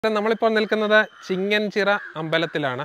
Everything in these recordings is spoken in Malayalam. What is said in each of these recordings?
നമ്മളിപ്പോൾ നിൽക്കുന്നത് ചിങ്ങൻചിറ അമ്പലത്തിലാണ്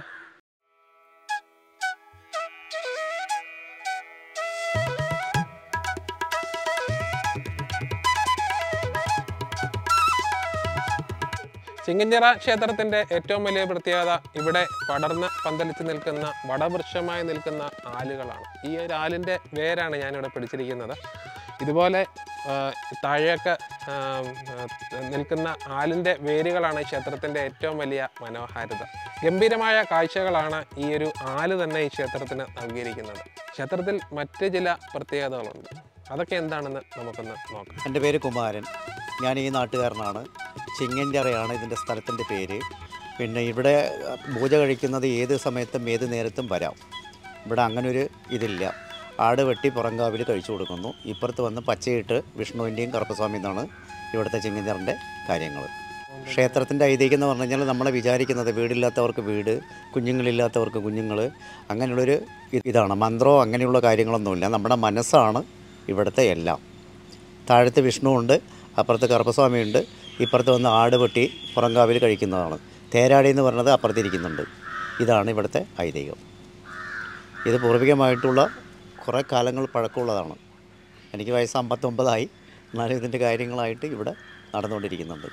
ചിങ്ങഞ്ചിറ ക്ഷേത്രത്തിന്റെ ഏറ്റവും വലിയ പ്രത്യേകത ഇവിടെ പടർന്ന് പന്തലിച്ച് നിൽക്കുന്ന വടവൃക്ഷമായി നിൽക്കുന്ന ആലുകളാണ് ഈ ഒരു ആലിൻ്റെ വേരാണ് ഞാനിവിടെ പിടിച്ചിരിക്കുന്നത് ഇതുപോലെ ആ, താഴെയൊക്കെ ആ, ആ, നിൽക്കുന്ന ആലിൻ്റെ വേരുകളാണ് ഈ ക്ഷേത്രത്തിൻ്റെ ഏറ്റവും വലിയ മനോഹാരിത ഗംഭീരമായ കാഴ്ചകളാണ് ഈ ഒരു ആല് തന്നെ ഈ ക്ഷേത്രത്തിന് നൽകിയിരിക്കുന്നത് ക്ഷേത്രത്തിൽ മറ്റ് ചില പ്രത്യേകതകളുണ്ട് അതൊക്കെ എന്താണെന്ന് നമുക്കൊന്ന് നോക്കാം എൻ്റെ പേര് കുമാരൻ ഞാൻ ഈ നാട്ടുകാരനാണ് ചിങ്ങൻചിറയാണ് ഇതിൻ്റെ സ്ഥലത്തിൻ്റെ പേര് പിന്നെ ഇവിടെ പൂജ കഴിക്കുന്നത് ഏത് സമയത്തും ഏത് നേരത്തും വരാം ഇവിടെ അങ്ങനൊരു ഇതില്ല ആട് വെട്ടി പുറങ്കാവിൽ കഴിച്ചു കൊടുക്കുന്നു ഇപ്പുറത്ത് വന്ന് പച്ചയിട്ട് വിഷ്ണുവിൻ്റെയും കറുപ്പസ്വാമി എന്നാണ് ഇവിടുത്തെ ചിങ്ങഞ്ചിറൻ്റെ കാര്യങ്ങൾ ക്ഷേത്രത്തിൻ്റെ ഐതിഹ്യം എന്ന് പറഞ്ഞു കഴിഞ്ഞാൽ നമ്മളെ വിചാരിക്കുന്നത് വീടില്ലാത്തവർക്ക് വീട് കുഞ്ഞുങ്ങളില്ലാത്തവർക്ക് കുഞ്ഞുങ്ങൾ അങ്ങനെയുള്ളൊരു ഇ- ഇതാണ് മന്ത്രമോ അങ്ങനെയുള്ള കാര്യങ്ങളൊന്നുമില്ല നമ്മുടെ മനസ്സാണ് ഇവിടുത്തെ എല്ലാം താഴത്ത് വിഷ്ണുവുണ്ട് അപ്പുറത്ത് കറുപ്പസ്വാമിയുണ്ട് ഇപ്പുറത്ത് വന്ന് ആട് വെട്ടി പുറങ്കാവിൽ കഴിക്കുന്നതാണ് തേരാടി എന്ന് പറയുന്നത് അപ്പുറത്തിരിക്കുന്നുണ്ട് ഇതാണ് ഇവിടുത്തെ ഐതിഹ്യം ഇത് പൂർവികമായിട്ടുള്ള കുറേ കാലങ്ങൾ പഴക്കമുള്ളതാണ് എനിക്ക് വയസ്സ് അമ്പത്തൊമ്പതായി എന്നാലും ഇതിൻ്റെ കാര്യങ്ങളായിട്ട് ഇവിടെ നടന്നുകൊണ്ടിരിക്കുന്നുണ്ട്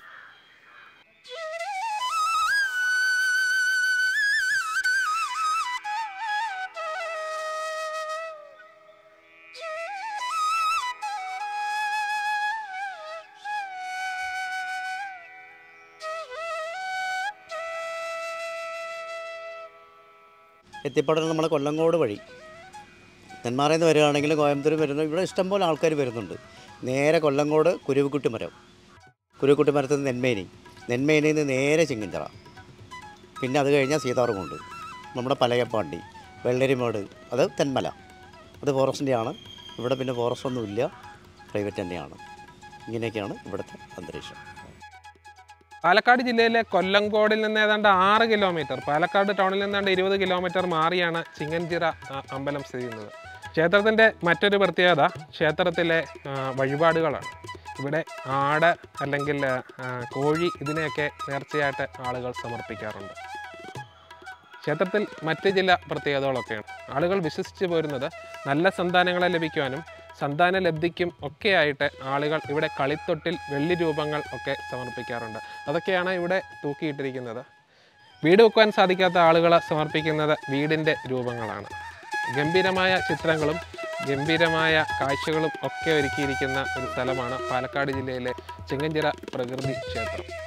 എത്തിപ്പെടുന്നത് നമ്മുടെ കൊല്ലങ്കോട് വഴി നെന്മാറയിൽ നിന്ന് വരികയാണെങ്കിൽ കോയമ്പത്തൂർ വരുന്ന ഇവിടെ ഇഷ്ടംപോലെ ആൾക്കാർ വരുന്നുണ്ട് നേരെ കൊല്ലങ്കോട് കുരുവിക്കുട്ടി മരം കുരുവിക്കുട്ടി മരത്തിൽ നിന്ന് നെന്മേനി നെന്മേനിയിൽ നിന്ന് നേരെ ചിങ്ങഞ്ചിറ പിന്നെ അത് കഴിഞ്ഞാൽ സീതാർകുണ്ട് നമ്മുടെ പലയപ്പാണ്ടി വെള്ളരിമേട് അത് തെന്മല അത് ഫോറസ്റ്റിൻ്റെയാണ് ഇവിടെ പിന്നെ ഫോറസ്റ്റ് ഒന്നുമില്ല പ്രൈവറ്റ് തന്നെയാണ് ഇങ്ങനെയൊക്കെയാണ് ഇവിടുത്തെ അന്തരീക്ഷം പാലക്കാട് ജില്ലയിലെ കൊല്ലങ്കോടിൽ നിന്ന് ഏതാണ്ട് ആറ് കിലോമീറ്റർ പാലക്കാട് ടൗണിൽ നിന്ന് ഏതാണ്ട് ഇരുപത് കിലോമീറ്റർ മാറിയാണ് ചിങ്ങൻചിറ ആ, അമ്പലം സ്ഥിതി ചെയ്യുന്നത് ക്ഷേത്രത്തിൻ്റെ മറ്റൊരു പ്രത്യേകത ക്ഷേത്രത്തിലെ ആ, വഴിപാടുകളാണ് ഇവിടെ ആട് അല്ലെങ്കിൽ ആ, കോഴി ഇതിനെയൊക്കെ നേർച്ചയായിട്ട് ആളുകൾ സമർപ്പിക്കാറുണ്ട് ക്ഷേത്രത്തിൽ മറ്റ് ചില പ്രത്യേകതകളൊക്കെയാണ് ആളുകൾ വിശ്വസിച്ച് പോരുന്നത് നല്ല സന്താനങ്ങളെ ലഭിക്കുവാനും സന്താന ലബ്ധിക്കും ഒക്കെയായിട്ട് ആളുകൾ ഇവിടെ കളിത്തൊട്ടിൽ വെള്ളി രൂപങ്ങൾ ഒക്കെ സമർപ്പിക്കാറുണ്ട് അതൊക്കെയാണ് ഇവിടെ തൂക്കിയിട്ടിരിക്കുന്നത് വീട് വെക്കുവാൻ സാധിക്കാത്ത ആളുകൾ സമർപ്പിക്കുന്നത് വീടിൻ്റെ രൂപങ്ങളാണ് ഗംഭീരമായ ചിത്രങ്ങളും ഗംഭീരമായ കാഴ്ചകളും ഒക്കെ ഒരുക്കിയിരിക്കുന്ന ഒരു സ്ഥലമാണ് പാലക്കാട് ജില്ലയിലെ ചെങ്ങഞ്ചിറ പ്രകൃതി ക്ഷേത്രം